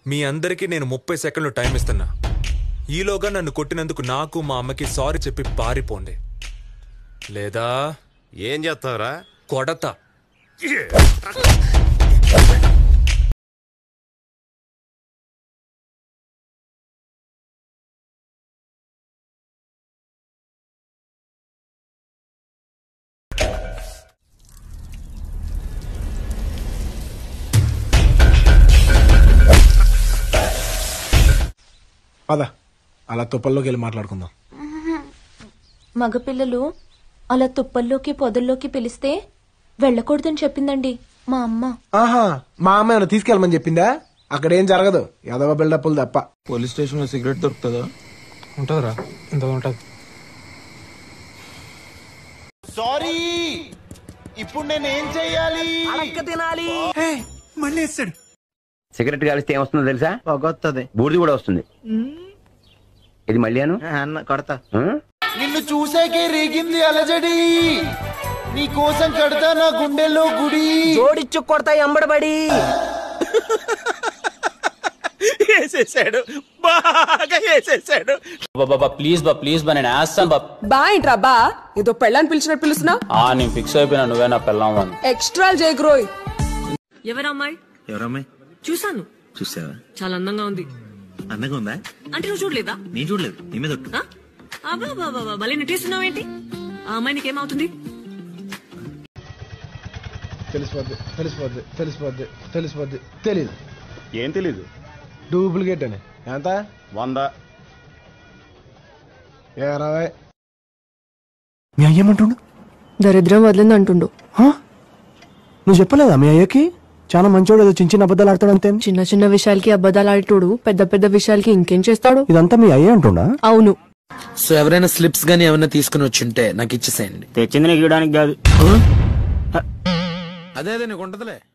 మీ అందరికీ నేను ముప్పై సెకండ్లు టైం ఇస్తున్నా ఈలోగా నన్ను కొట్టినందుకు నాకు మా అమ్మకి సారీ చెప్పి పారిపోండి లేదా ఏం చేస్తావురా కొడతా పద అలా తుప్పల్లోకి వెళ్ళి మాట్లాడుకుందాం మగపిల్లలు అలా తుప్పల్లోకి పొదల్లోకి పిలిస్తే వెళ్ళకూడదని చెప్పిందండి మా అమ్మ ఆహా మా అమ్మ ఏమైనా తీసుకెళ్ళమని చెప్పిందా అక్కడ ఏం జరగదు యాదవ బిల్డప్లు తప్ప పోలీస్ స్టేషన్ లో సిగరెట్ దొరుకుతుందా ఉంటుందిరా ఇంత ఉంటది సారీ ఇప్పుడు నేనేం చెయ్యాలి సిగరెట్ కాలిస్తే ఏమొస్తుందో తెలుసా పొగొత్తది బూడిది కూడా వస్తుంది ఇది మళ్ళీను అన్న కొడతా నిన్ను చూసాకే రేగింది అలజడి నీ కోసం కడతా నా గుండెల్లో గుడి జోడిచ్చు కొడతా ఎంబడబడి వేసేసాడు బాగా వేసేసాడు బాబా ప్లీజ్ బా ప్లీజ్ బా నేను వేస్తాను బా బా ఏంట్రా బా ఏదో పెళ్ళని పిలిచినట్టు పిలుస్తున్నా ఆ నేను ఫిక్స్ అయిపోయినా నువ్వే నా పెళ్ళాం అని ఎక్స్ట్రా జయగ్రోయ్ ఎవరమ్మాయి ఎవరమ్మాయి చూసాను చూసావా చాలా అందంగా ఉంది అందంగా ఉందా అంటే నువ్వు చూడలేదా నేను చూడలేదు నీ మీద ఒట్టు. ఆ? అబ్బా బాబా మళ్ళీ నెట్టేస్తున్నావేంటి ఆ అమ్మాయి నీకేమవుతుంది తెలిసిపోద్ది తెలిసిపోద్ది తెలిసిపోద్ది తెలిసిపోద్ది తెలీదు ఏం తెలీదు డూప్లికేట్ అని ఎంత వంద ఇరవై మీ అయ్య ఏమంటుండు దరిద్రం వదిలింది అంటుండు హా? నువ్వు చెప్పలేదా మీ అయ్యకి చాలా మంచోడు ఏదో చిన్న చిన్న అబద్ధాలు ఆడతాడంతే చిన్న చిన్న విషయాలకి అబద్ధాలు ఆడేటోడు పెద్ద పెద్ద విషయాలకి ఇంకేం చేస్తాడు ఇదంతా మీ అయ్యే అంటుండా అవును సో ఎవరైనా స్లిప్స్ గానీ ఏమైనా తీసుకుని వచ్చింటే నాకు ఇచ్చేసేయండి తెచ్చింది నీకు ఇవ్వడానికి కాదు అదే అదే నీకు ఉంటదిలే